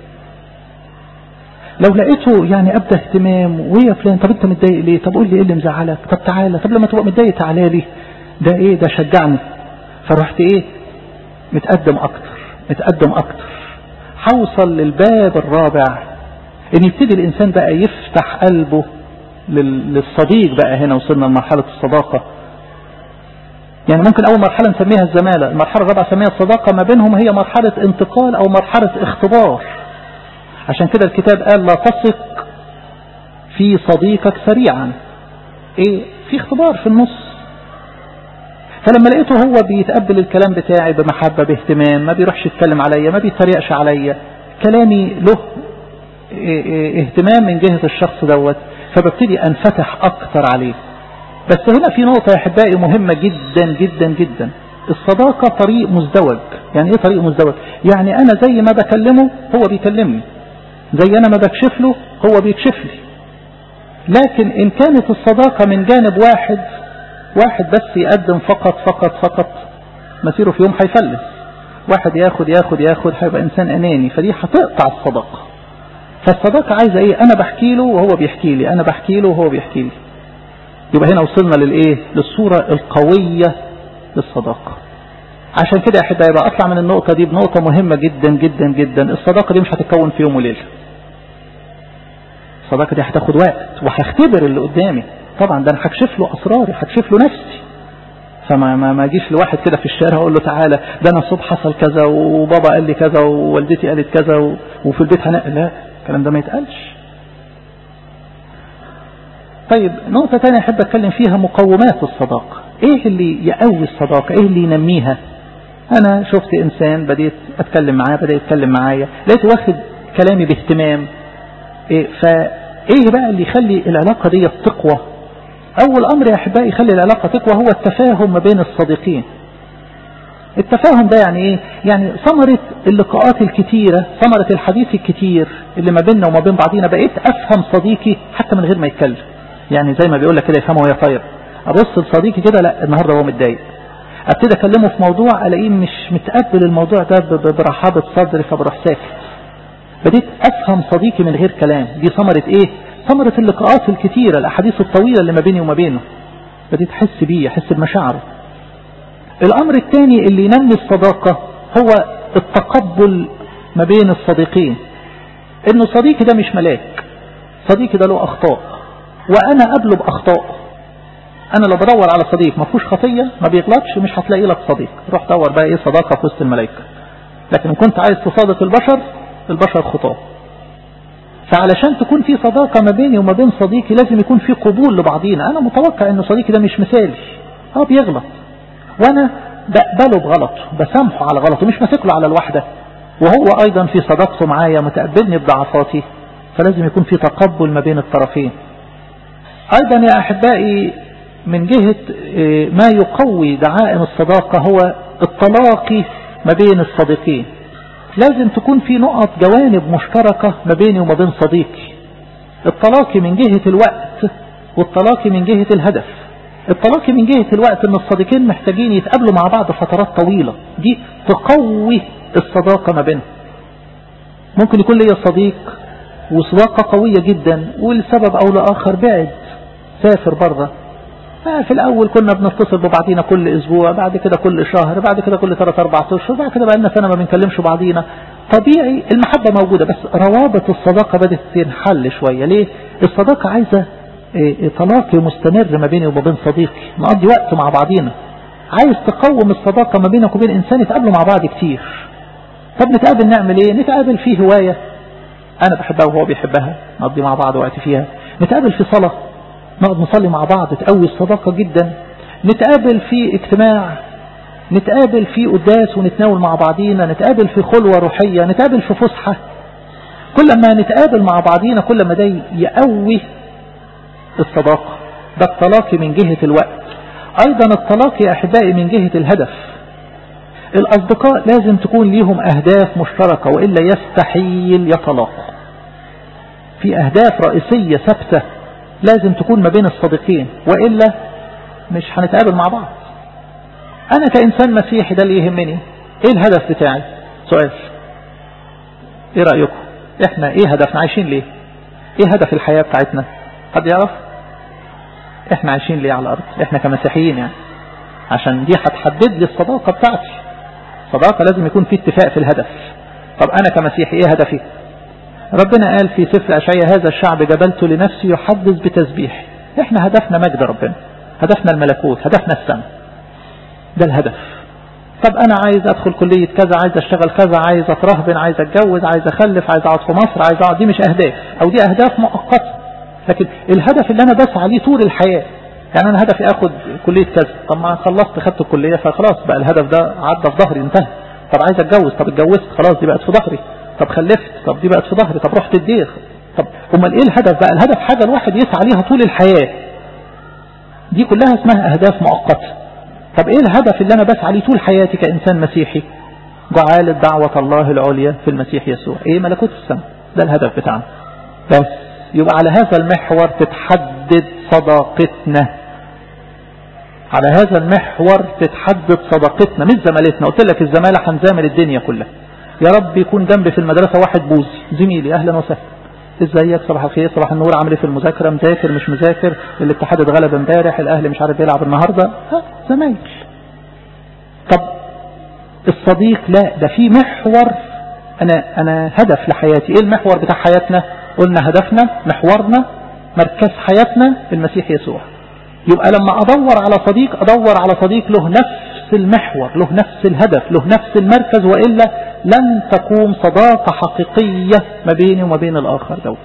لو لقيته يعني ابدا اهتمام ويا فلان طب انت متضايق ليه طب قول لي ايه اللي مزعلك طب تعالى طب لما تبقى متضايق تعالى لي ده ايه ده شجعني فرحت ايه متقدم اكتر متقدم اكتر هوصل للباب الرابع ان يبتدي الانسان بقى يفتح قلبه للصديق بقى هنا وصلنا لمرحلة الصداقة يعني ممكن أول مرحلة نسميها الزمالة المرحلة الرابعة نسميها الصداقة ما بينهم هي مرحلة انتقال أو مرحلة اختبار عشان كده الكتاب قال لا تثق في صديقك سريعا ايه في اختبار في النص فلما لقيته هو بيتقبل الكلام بتاعي بمحبة باهتمام ما بيروحش يتكلم عليا ما بيتريقش عليا كلامي له اهتمام من جهة الشخص دوت فببتدي انفتح اكتر عليه بس هنا في نقطة يا احبائي مهمة جدا جدا جدا الصداقة طريق مزدوج يعني ايه طريق مزدوج يعني انا زي ما بكلمه هو بيكلمني زي انا ما بكشف له هو بيكشف لي لكن ان كانت الصداقة من جانب واحد واحد بس يقدم فقط فقط فقط مسيره في يوم هيفلس واحد ياخد ياخد ياخد هيبقى انسان اناني فدي هتقطع الصداقة فالصداقة عايزة ايه انا بحكي له وهو بيحكي لي انا بحكي له وهو بيحكي لي يبقى هنا وصلنا للايه للصورة القوية للصداقة عشان كده يا احبائي بقى اطلع من النقطة دي بنقطة مهمة جدا جدا جدا الصداقة دي مش هتتكون في يوم وليلة الصداقة دي هتاخد وقت وهختبر اللي قدامي طبعا ده انا هكشف له اسراري هكشف له نفسي فما ما ما اجيش لواحد كده في الشارع اقول له تعالى ده انا الصبح حصل كذا وبابا قال لي كذا ووالدتي قالت كذا وفي البيت هنقل لا الكلام ده ما يتقالش طيب نقطة تانية أحب أتكلم فيها مقومات الصداقة إيه اللي يقوي الصداقة إيه اللي ينميها انا شفت انسان بديت اتكلم معاه بدا يتكلم معايا لقيته واخد كلامي باهتمام إيه فايه بقى اللي يخلي العلاقة دي تقوى اول امر يا احبائي يخلي العلاقة تقوى هو التفاهم ما بين الصديقين التفاهم ده يعني ايه يعني ثمرة اللقاءات الكتيرة ثمرة الحديث الكتير اللي ما بيننا وما بين بعضينا بقيت افهم صديقي حتى من غير ما يتكلم يعني زي ما بيقول لك كده يفهمه وهي طاير ابص لصديقي كده لا النهارده هو متضايق ابتدي اكلمه في موضوع الاقيه مش متقبل الموضوع ده برحابة صدر فبروح ساكت بديت افهم صديقي من غير كلام دي ثمرة ايه ثمرة اللقاءات الكتيرة الاحاديث الطويلة اللي ما بيني وما بينه بديت احس بيه احس بمشاعره الامر الثاني اللي ينمي الصداقة هو التقبل ما بين الصديقين انه صديقي ده مش ملاك صديقي ده له اخطاء وانا قبله باخطاء انا لو بدور على صديق ما فيهوش خطيه ما بيغلطش مش هتلاقي لك صديق روح دور بقى ايه صداقه في وسط الملائكه لكن ان كنت عايز تصادق البشر البشر خطاه فعلشان تكون في صداقة ما بيني وما بين صديقي لازم يكون في قبول لبعضينا أنا متوقع أن صديقي ده مش مثالي اه بيغلط وأنا بقبله بغلطه بسامحه على غلطه مش ماسك له على الوحدة وهو أيضا في صداقته معايا متقبلني بضعفاتي فلازم يكون في تقبل ما بين الطرفين أيضا يا أحبائي من جهة ما يقوي دعائم الصداقة هو التلاقي ما بين الصديقين لازم تكون في نقط جوانب مشتركة ما بيني وما بين صديقي التلاقي من جهة الوقت والتلاقي من جهة الهدف التلاقي من جهة الوقت ان الصديقين محتاجين يتقابلوا مع بعض فترات طويلة دي تقوي الصداقة ما بينهم ممكن يكون لي صديق وصداقة قوية جدا ولسبب او لاخر بعد سافر بره في الأول كنا بنتصل ببعضينا كل أسبوع بعد كده كل شهر بعد كده كل ثلاث أربع أشهر بعد كده بقى لنا سنة ما بنكلمش بعضينا طبيعي المحبة موجودة بس روابط الصداقة بدأت تنحل شوية ليه الصداقة عايزة تلاقي مستمر ما بيني وما بين صديقي نقضي وقت مع بعضينا عايز تقوم الصداقة ما بينك وبين إنسان يتقابلوا مع بعض كتير طب نتقابل نعمل ايه نتقابل في هواية أنا بحبها وهو بيحبها نقضي مع بعض وقت فيها نتقابل في صلاة نقعد نصلي مع بعض تقوي الصداقة جدا نتقابل في اجتماع نتقابل في قداس ونتناول مع بعضينا نتقابل في خلوة روحية نتقابل في فسحة كل ما نتقابل مع بعضينا كل ما ده يقوي الصداقة ده التلاقي من جهة الوقت أيضا التلاقي أحبائي من جهة الهدف الأصدقاء لازم تكون ليهم أهداف مشتركة وإلا يستحيل يتلاقوا في أهداف رئيسية ثابتة لازم تكون ما بين الصديقين وإلا مش هنتقابل مع بعض أنا كإنسان مسيحي ده اللي يهمني إيه الهدف بتاعي سؤال إيه رأيكم إحنا إيه هدفنا عايشين ليه إيه هدف الحياة بتاعتنا حد يعرف إحنا عايشين ليه على الأرض إحنا كمسيحيين يعني عشان دي هتحدد لي الصداقة بتاعتي صداقة لازم يكون في اتفاق في الهدف طب أنا كمسيحي إيه هدفي ربنا قال في سفر أشعية هذا الشعب جبلته لنفسي يحدث بتسبيح احنا هدفنا مجد ربنا هدفنا الملكوت هدفنا السماء ده الهدف طب انا عايز ادخل كلية كذا عايز اشتغل كذا عايز اترهبن عايز اتجوز عايز اخلف عايز اقعد في مصر عايز اقعد دي مش اهداف او دي اهداف مؤقتة لكن الهدف اللي انا بسعى ليه طول الحياة يعني انا هدفي اخد كلية كذا طب ما خلصت خدت الكلية فخلاص بقى الهدف ده عدى في ظهري انتهى طب عايز اتجوز طب اتجوزت خلاص دي بقت في ظهري طب خلفت طب دي بقت في ظهري طب رحت الدير طب امال ايه الهدف بقى الهدف حاجة الواحد يسعى ليها طول الحياة دي كلها اسمها اهداف مؤقتة طب ايه الهدف اللي انا بسعى ليه طول حياتي كانسان مسيحي جعالة دعوة الله العليا في المسيح يسوع ايه ملكوت السماء ده الهدف بتاعنا بس يبقى على هذا المحور تتحدد صداقتنا على هذا المحور تتحدد صداقتنا مش زمالتنا قلت لك الزمالة هنزامل الدنيا كلها يا رب يكون جنبي في المدرسة واحد بوزي زميلي اهلا وسهلا ازيك صباح الخير صباح النور عامل ايه في المذاكره مذاكر مش مذاكر الاتحاد اتغلب امبارح الاهلي مش عارف يلعب النهارده ها زمايل طب الصديق لا ده في محور انا انا هدف لحياتي ايه المحور بتاع حياتنا قلنا هدفنا محورنا مركز حياتنا المسيح يسوع يبقى لما ادور على صديق ادور على صديق له نفس المحور له نفس الهدف له نفس المركز وإلا لن تقوم صداقة حقيقية ما بيني وما بين الآخر دوت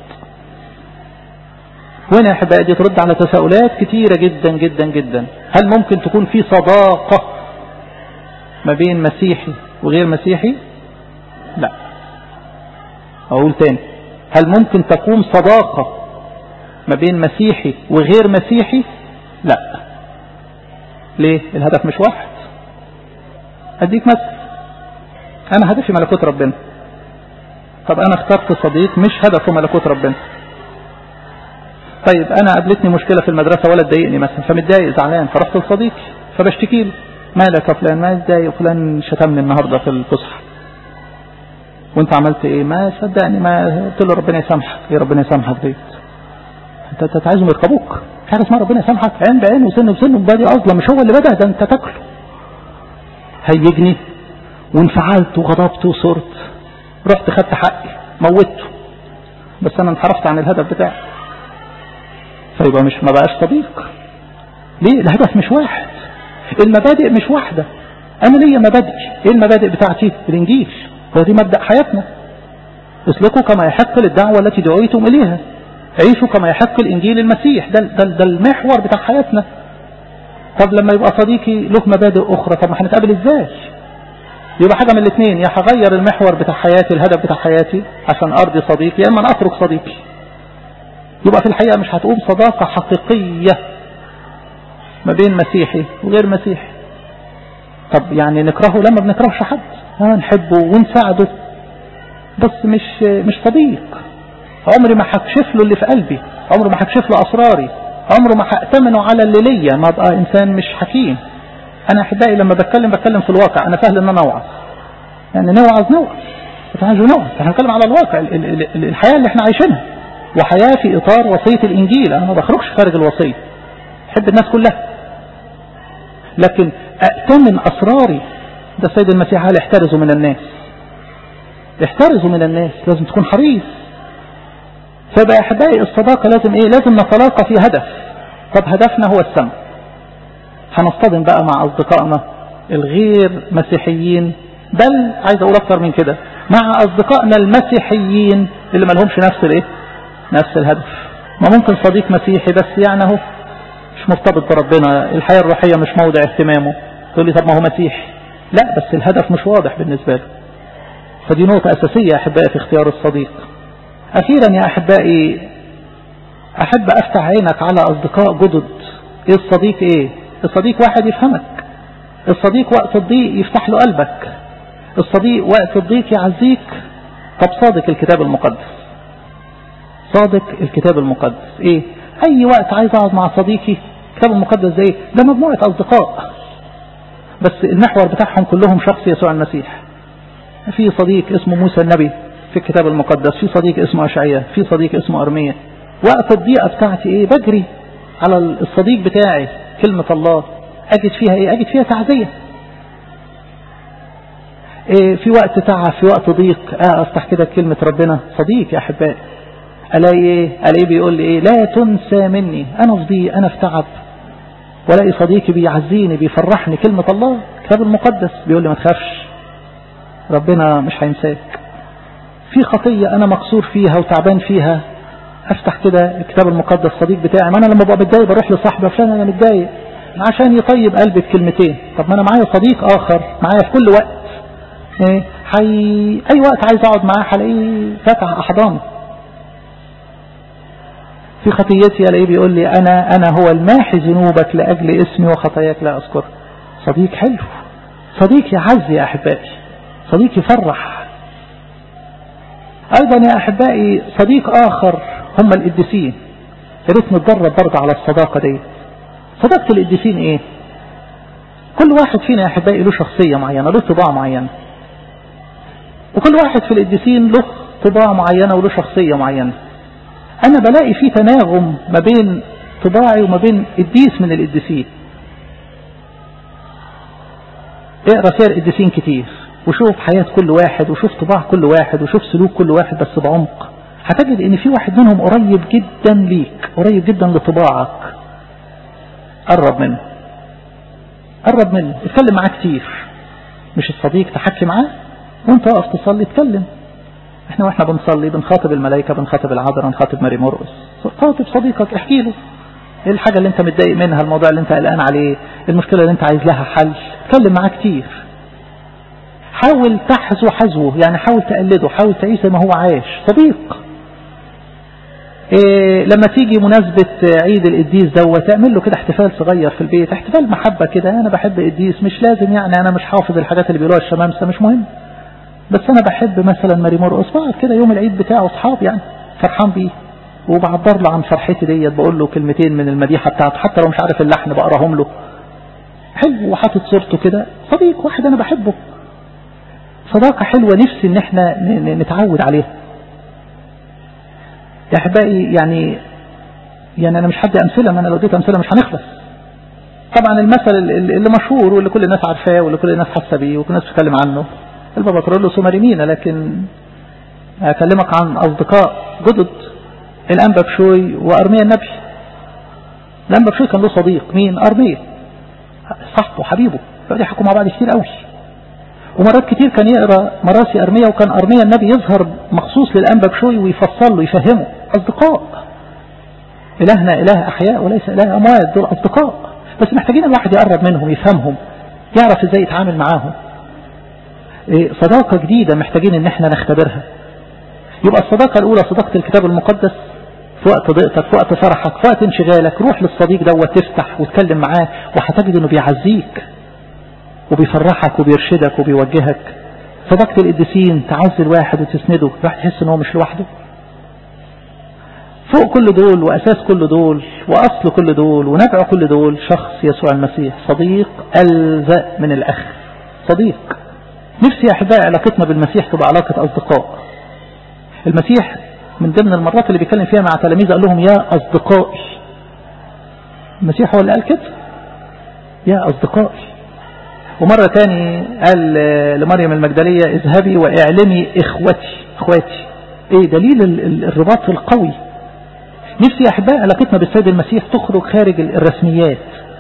وهنا يا أحبائي دي ترد على تساؤلات كتيرة جدا جدا جدا هل ممكن تكون في صداقة ما بين مسيحي وغير مسيحي لا اقول تاني هل ممكن تقوم صداقة ما بين مسيحي وغير مسيحي لا ليه الهدف مش واحد اديك مثل انا هدفي ملكوت ربنا طب انا اخترت صديق مش هدفه ملكوت ربنا طيب انا قابلتني مشكلة في المدرسة ولا تضايقني مثلا فمتضايق زعلان فرحت لصديقي فبشتكي له مالك يا فلان ما اتضايق فلان شتمني النهارده في الفسحه وانت عملت ايه ما صدقني ما قلت له ربنا يسامحك ايه ربنا يسامحك ديت انت انت عايزهم يركبوك في حاجه اسمها ربنا يسامحك عين بعين وسن بسن وبادي اصلا مش هو اللي بدا ده انت تاكله هيجني وانفعلت وغضبت وصرت رحت خدت حقي موتته بس انا انحرفت عن الهدف بتاعي فيبقى مش ما بقاش صديق ليه الهدف مش واحد المبادئ مش واحدة انا ليا مبادئ ايه المبادئ بتاعتي الانجيل هو دي مبدأ حياتنا اسلكوا كما يحق للدعوة التي دعيتم اليها عيشوا كما يحق الانجيل المسيح ده, ده, ده المحور بتاع حياتنا طب لما يبقى صديقي له مبادئ اخرى طب ما هنتقابل ازاي يبقى حاجة من الاثنين يا هغير المحور بتاع حياتي الهدف بتاع حياتي عشان ارضي صديقي يا اما اترك صديقي يبقى في الحقيقة مش هتقوم صداقة حقيقية ما بين مسيحي وغير مسيحي طب يعني نكرهه لما بنكرهش حد اه نحبه ونساعده بس مش مش صديق عمري ما هكشف له اللي في قلبي عمري ما هكشف له اسراري عمره ما هأتمنه على اللي ليا ما ابقى انسان مش حكيم انا احبائي لما بتكلم بتكلم في الواقع انا سهل ان انا اوعظ يعني نوعظ نوعظ بتعالوا نوعظ احنا بنتكلم على الواقع الحياة اللي احنا عايشينها وحياة في اطار وصية الانجيل انا ما بخرجش خارج الوصية احب الناس كلها لكن أأتمن أسراري ده السيد المسيح قال احترزوا من الناس احترزوا من الناس لازم تكون حريص فبقى أحبائي الصداقة لازم إيه لازم نتلاقى في هدف طب هدفنا هو السماء هنصطدم بقى مع أصدقائنا الغير مسيحيين بل عايز أقول أكتر من كده مع أصدقائنا المسيحيين اللي ما لهمش نفس الإيه نفس الهدف ما ممكن صديق مسيحي بس يعني اهو مش مرتبط بربنا الحياة الروحية مش موضع اهتمامه تقول لي طب ما هو مسيحي لا بس الهدف مش واضح بالنسبة له فدي نقطة أساسية يا أحبائي في اختيار الصديق أخيرا يا أحبائي أحب أفتح عينك على أصدقاء جدد إيه الصديق إيه الصديق واحد يفهمك الصديق وقت الضيق يفتح له قلبك الصديق وقت الضيق يعزيك طب صادق الكتاب المقدس صادق الكتاب المقدس ايه اي وقت عايز اقعد مع صديقي الكتاب المقدس ده ايه ده مجموعة اصدقاء بس المحور بتاعهم كلهم شخص يسوع المسيح في صديق اسمه موسى النبي في الكتاب المقدس في صديق اسمه اشعياء في صديق اسمه ارميا وقت الضيقة بتاعتي ايه بجري على الصديق بتاعي كلمة الله اجد فيها ايه اجد فيها تعزية إيه في وقت تعب في وقت ضيق اه افتح كده كلمة ربنا صديق يا احبائي الاقي ايه الاقي بيقول لي ايه لا تنسى مني انا في ضيق انا في تعب والاقي صديقي بيعزيني بيفرحني كلمة الله الكتاب المقدس بيقول لي ما تخافش ربنا مش هينساك في خطية انا مقصور فيها وتعبان فيها افتح كده الكتاب المقدس صديق بتاعي ما انا لما ببقى متضايق بروح لصاحبي فلان انا متضايق عشان يطيب قلبي بكلمتين طب ما انا معايا صديق اخر معايا في كل وقت ايه حي... اي وقت عايز اقعد معاه هلاقيه فتح احضاني في خطيتي الاقيه بيقول لي انا انا هو الماحي ذنوبك لاجل اسمي وخطاياك لا اذكر صديق حلو صديق يعز يا احبائي صديق يفرح ايضا يا احبائي صديق اخر هم القديسين يا ريت نتدرب برضه على الصداقه دي صداقه القديسين ايه كل واحد فينا يا احبائي له شخصيه معينه له طباع معينه وكل واحد في القديسين له طباع معينه وله شخصيه معينه انا بلاقي في تناغم ما بين طباعي وما بين قديس من القديسين اقرا سير قديسين كتير وشوف حياة كل واحد وشوف طباع كل واحد وشوف سلوك كل واحد بس بعمق هتجد ان في واحد منهم قريب جدا ليك قريب جدا لطباعك قرب منه قرب منه اتكلم معاه كتير مش الصديق تحكي معاه وانت واقف تصلي اتكلم احنا واحنا بنصلي بنخاطب الملائكة بنخاطب العذراء بنخاطب ماري مرقس خاطب صديقك احكي له ايه الحاجة اللي انت متضايق منها الموضوع اللي انت قلقان عليه المشكلة اللي انت عايز لها حل اتكلم معاه كتير حاول تحذو حذوه يعني حاول تقلده حاول تعيش زي ما هو عايش صديق إيه لما تيجي مناسبة عيد القديس دوت تعمل له كده احتفال صغير في البيت احتفال محبة كده انا بحب القديس مش لازم يعني انا مش حافظ الحاجات اللي بيقولوها الشمامسة مش مهم بس انا بحب مثلا ماري مرقص بقعد كده يوم العيد بتاعه اصحاب يعني فرحان بيه وبعبر له عن فرحتي ديت بقول له كلمتين من المديحة بتاعته حتى لو مش عارف اللحن بقراهم له حلو وحاطط صورته كده صديق واحد انا بحبه صداقة حلوة نفسي ان احنا نتعود عليها يا احبائي يعني يعني انا مش حد امثلة ما انا لو اديت امثلة مش هنخلص طبعا المثل اللي مشهور واللي كل الناس عارفاه واللي كل الناس حاسه بيه وكل الناس بتتكلم عنه البابا كرولوس وماريمينا لكن اكلمك عن اصدقاء جدد الانبا بشوي وارميا النبي الانبا بشوي كان له صديق مين ارميا صاحبه حبيبه يقعدوا يحكوا مع بعض كتير قوي ومرات كتير كان يقرا مراسي ارميا وكان ارميا النبي يظهر مخصوص للانبا بشوي ويفصل له يفهمه اصدقاء الهنا اله احياء وليس اله اموات دول اصدقاء بس محتاجين الواحد يقرب منهم يفهمهم يعرف ازاي يتعامل معاهم صداقة جديدة محتاجين ان احنا نختبرها يبقى الصداقة الاولى صداقة الكتاب المقدس في وقت ضيقتك في وقت فرحك في وقت انشغالك روح للصديق دوت تفتح وتكلم معاه وهتجد انه بيعزيك وبيفرحك وبيرشدك وبيوجهك صداقة القديسين تعزي الواحد وتسنده الواحد يحس ان هو مش لوحده فوق كل دول وأساس كل دول وأصل كل دول ونبع كل دول شخص يسوع المسيح صديق ألزق من الأخ صديق نفسي يا أحبائي علاقتنا بالمسيح تبقى علاقة أصدقاء المسيح من ضمن المرات اللي بيتكلم فيها مع تلاميذه قال لهم يا أصدقائي المسيح هو اللي قال كده يا أصدقائي ومرة تاني قال لمريم المجدلية اذهبي واعلمي اخوتي اخواتي ايه دليل الرباط القوي نفسي يا احبائي علاقتنا بالسيد المسيح تخرج خارج الرسميات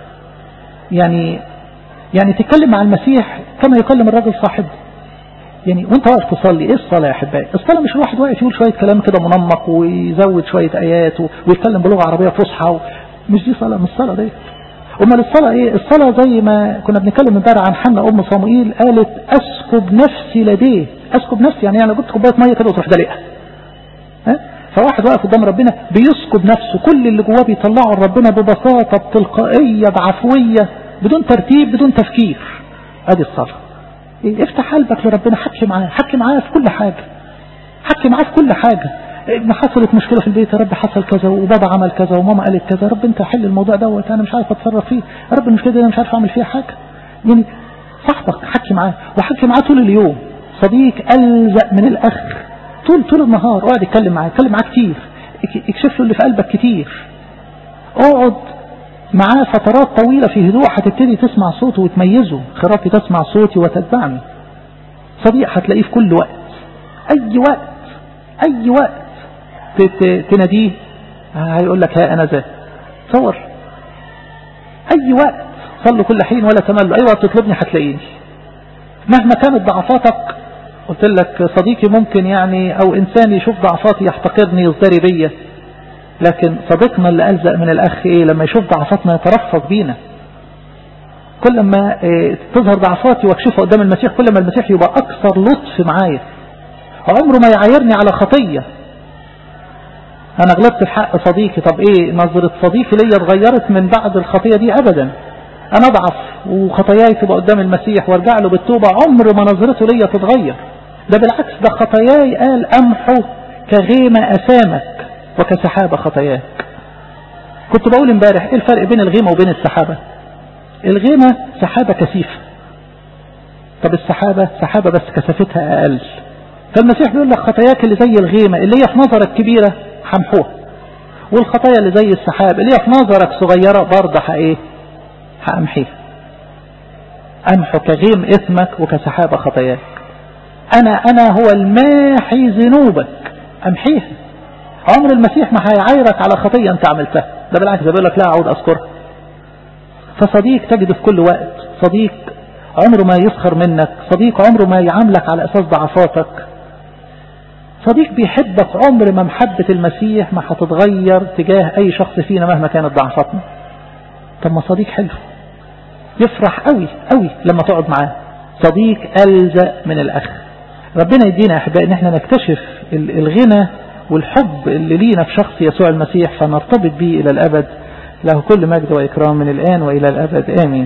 يعني يعني تتكلم مع المسيح كما يكلم الرجل صاحبه يعني وانت واقف تصلي ايه الصلاة يا احبائي الصلاة مش الواحد واقف يقول شوية كلام كده منمق ويزود شوية ايات ويتكلم بلغة عربية فصحى مش دي صلاة مش صلاة دي امال الصلاة ايه الصلاة زي ما كنا بنتكلم امبارح عن حنا ام صموئيل قالت اسكب نفسي لديه اسكب نفسي يعني انا جبت كوبايه ميه كده وتروح دلقها ها فواحد واقف قدام ربنا بيسكب نفسه كل اللي جواه بيطلعه لربنا ببساطه بتلقائيه بعفويه بدون ترتيب بدون تفكير ادي الصلاه إيه افتح قلبك لربنا حكي معاه حكي معاه في كل حاجه حكي معاه في كل حاجه ابن حصلت مشكلة في البيت يا رب حصل كذا وبابا عمل كذا وماما قالت كذا يا رب انت حل الموضوع دوت انا مش عارف اتصرف فيه يا رب المشكلة دي انا مش عارف اعمل فيها حاجة يعني صاحبك حكي معاه وحكي معاه طول اليوم صديق ألزق من الأخر طول طول النهار اقعد يتكلم معاه يتكلم معاه كتير اكشف له اللي في قلبك كتير اقعد معاه فترات طويلة في هدوء هتبتدي تسمع صوته وتميزه خرافي تسمع صوتي وتتبعني صديق هتلاقيه في كل وقت أي وقت أي وقت تناديه هيقول لك ها أنا ذا تصور أي وقت صلوا كل حين ولا تملوا أي وقت تطلبني هتلاقيني مهما كانت ضعفاتك قلت لك صديقي ممكن يعني أو إنسان يشوف ضعفاتي يحتقرني يصدري بيا لكن صديقنا اللي ألزق من الأخ إيه لما يشوف ضعفاتنا يترفق بينا كل ما إيه تظهر ضعفاتي واكشفها قدام المسيح كل ما المسيح يبقى أكثر لطف معايا عمره ما يعايرني على خطية أنا غلطت في حق صديقي طب إيه نظرة صديقي ليا اتغيرت من بعد الخطية دي أبدا أنا أضعف وخطاياي تبقى قدام المسيح وارجع له بالتوبة عمر ما نظرته ليا تتغير ده بالعكس ده خطاياي قال أمحو كغيمة أسامك وكسحابة خطاياك كنت بقول امبارح ايه الفرق بين الغيمة وبين السحابة الغيمة سحابة كثيفة طب السحابة سحابة بس كثافتها أقل فالمسيح بيقول لك خطاياك اللي زي الغيمة اللي هي في نظرك كبيرة همحوها والخطايا اللي زي السحاب اللي هي في نظرك صغيرة برضه ايه هأمحيها أمحو كغيم إثمك وكسحابة خطاياك أنا أنا هو الماحي ذنوبك أمحيها عمر المسيح ما هيعايرك على خطية أنت عملتها ده بالعكس بيقول لك لا أعود أذكرها فصديق تجده في كل وقت صديق عمره ما يسخر منك صديق عمره ما يعاملك على أساس ضعفاتك صديق بيحبك عمر ما محبة المسيح ما هتتغير تجاه أي شخص فينا مهما كانت ضعفاتنا طب ما صديق حلو يفرح قوي قوي لما تقعد معاه صديق ألزق من الأخ ربنا يدينا أحبائي ان احنا نكتشف الغنى والحب اللي لينا في شخص يسوع المسيح فنرتبط به إلى الأبد له كل مجد وإكرام من الآن وإلى الأبد آمين